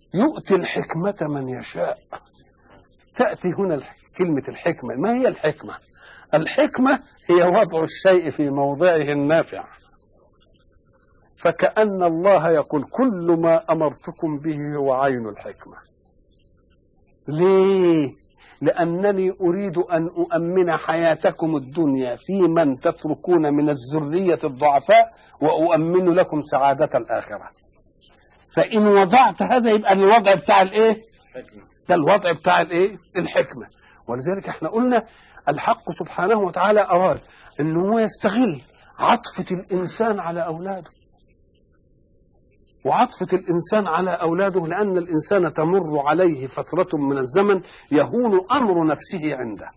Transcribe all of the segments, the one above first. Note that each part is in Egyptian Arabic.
يؤتي الحكمة من يشاء تأتي هنا الح- كلمة الحكمة ما هي الحكمة الحكمة هي وضع الشيء في موضعه النافع فكأن الله يقول كل ما أمرتكم به هو عين الحكمة ليه لأنني أريد أن أؤمن حياتكم الدنيا في من تتركون من الذرية الضعفاء وأؤمن لكم سعادة الآخرة فإن وضعت هذا يبقى الوضع بتاع الإيه ده الوضع بتاع الإيه الحكمة ولذلك احنا قلنا الحق سبحانه وتعالى أراد أن هو يستغل عطفة الإنسان على أولاده وعطفة الإنسان على أولاده لأن الإنسان تمر عليه فترة من الزمن يهون أمر نفسه عنده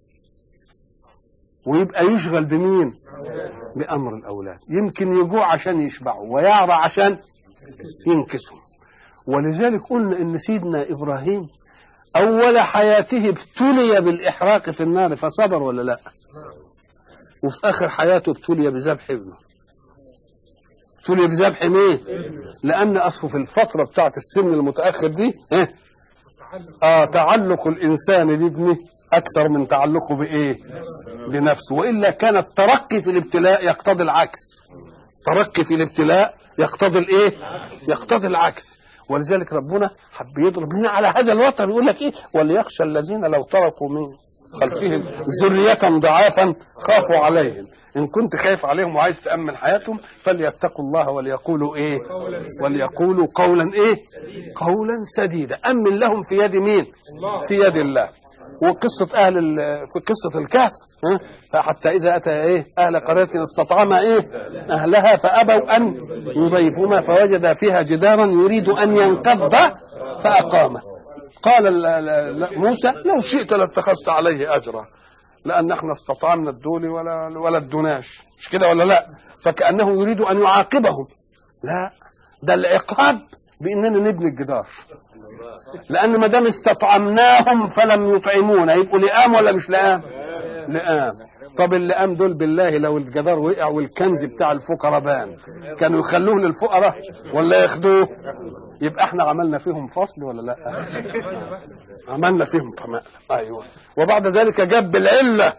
ويبقى يشغل بمين بأمر الأولاد يمكن يجوع عشان يشبعوا ويعرى عشان ينكسوا ولذلك قلنا إن سيدنا إبراهيم أول حياته ابتلي بالإحراق في النار فصبر ولا لا وفي آخر حياته ابتلي بذبح ابنه ابتلي بذبح مين لأن أصله في الفترة بتاعت السن المتأخر دي إيه؟ آه تعلق الإنسان بابنه أكثر من تعلقه بإيه بنفسه وإلا كان الترقي في الابتلاء يقتضي العكس ترقي في الابتلاء يقتضي الإيه يقتضي العكس ولذلك ربنا حب يضرب لنا على هذا الوتر يقول لك ايه وليخشى الذين لو تركوا من خلفهم ذرية ضعافا خافوا عليهم ان كنت خايف عليهم وعايز تامن حياتهم فليتقوا الله وليقولوا ايه وليقولوا قولا ايه قولا سديدا امن لهم في يد مين في يد الله وقصة أهل ال- في قصة الكهف ها؟ فحتى إذا أتى إيه أهل قرية استطعم إيه أهلها فأبوا أن يضيفوما فوجد فيها جدارا يريد أن ينقض فأقامه قال ال- ال- ل- موسى لو شئت لاتخذت عليه أجرا لأن احنا استطعمنا الدول ولا ولا الدناش مش كده ولا لا فكأنه يريد أن يعاقبهم لا ده العقاب بأننا نبني الجدار لان ما دام استطعمناهم فلم يطعمونا يبقوا لئام ولا مش لئام؟ لئام طب اللئام دول بالله لو الجدار وقع والكنز بتاع الفقراء بان كانوا يخلوه للفقراء ولا ياخدوه؟ يبقى احنا عملنا فيهم فصل ولا لا؟ عملنا فيهم كمان ايوه وبعد ذلك جاب بالعله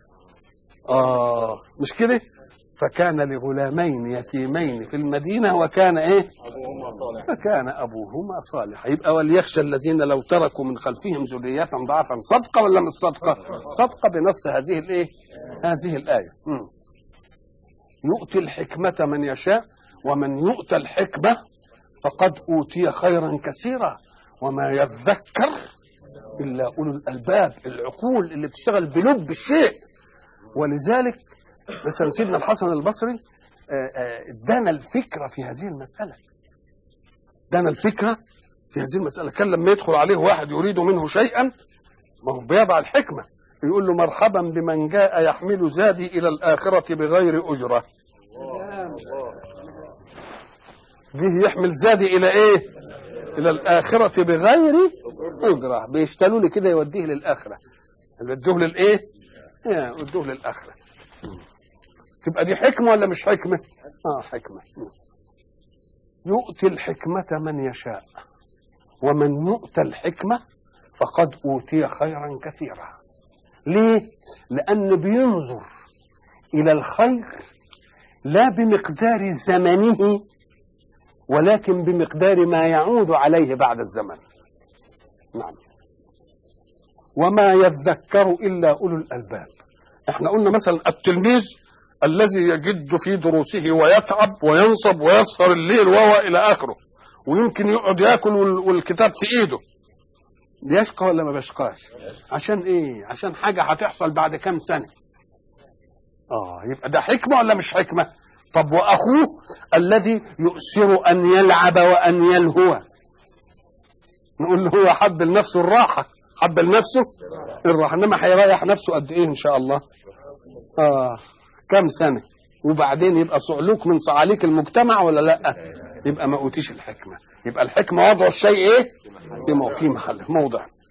اه مش كده؟ فكان لغلامين يتيمين في المدينه وكان ايه؟ فكان أبوهما صالحا يبقى وليخشى الذين لو تركوا من خلفهم ذرية ضعفا صدقة ولا مش صدقة صدقة بنص هذه الإيه هذه الآية مم. يؤتي الحكمة من يشاء ومن يؤتى الحكمة فقد أوتي خيرا كثيرا وما يذكر إلا أولو الألباب العقول اللي بتشتغل بلب الشيء ولذلك مثلا سيدنا الحسن البصري آه، آه، ادانا الفكرة في هذه المسألة ادانا الفكره في هذه المساله كان لما يدخل عليه واحد يريد منه شيئا ما هو بيضع الحكمه يقول له مرحبا بمن جاء يحمل زادي الى الاخره بغير اجره جه يحمل زادي الى ايه الى الاخره بغير اجره بيشتروا لي كده يوديه للاخره يودوه للايه يا، يودوه للاخره تبقى دي حكمه ولا مش حكمه اه حكمه يؤتي الحكمة من يشاء ومن يؤتى الحكمة فقد أوتي خيرا كثيرا ليه؟ لأن بينظر إلى الخير لا بمقدار زمنه ولكن بمقدار ما يعود عليه بعد الزمن نعم وما يذكر إلا أولو الألباب احنا قلنا مثلا التلميذ الذي يجد في دروسه ويتعب وينصب ويسهر الليل وهو الى اخره ويمكن يقعد ياكل وال- والكتاب في ايده بيشقى ولا ما بيشقاش عشان ايه عشان حاجه هتحصل بعد كام سنه اه يبقى ده حكمه ولا مش حكمه طب واخوه الذي يؤثر ان يلعب وان يلهو نقول له هو حب لنفسه الراحه حب لنفسه الراحه انما هيريح نفسه قد ايه ان شاء الله اه كم سنة وبعدين يبقى صعلوك من صعاليك المجتمع ولا لا يبقى ما أوتيش الحكمة يبقى الحكمة وضع الشيء ايه في مو- في محله موضع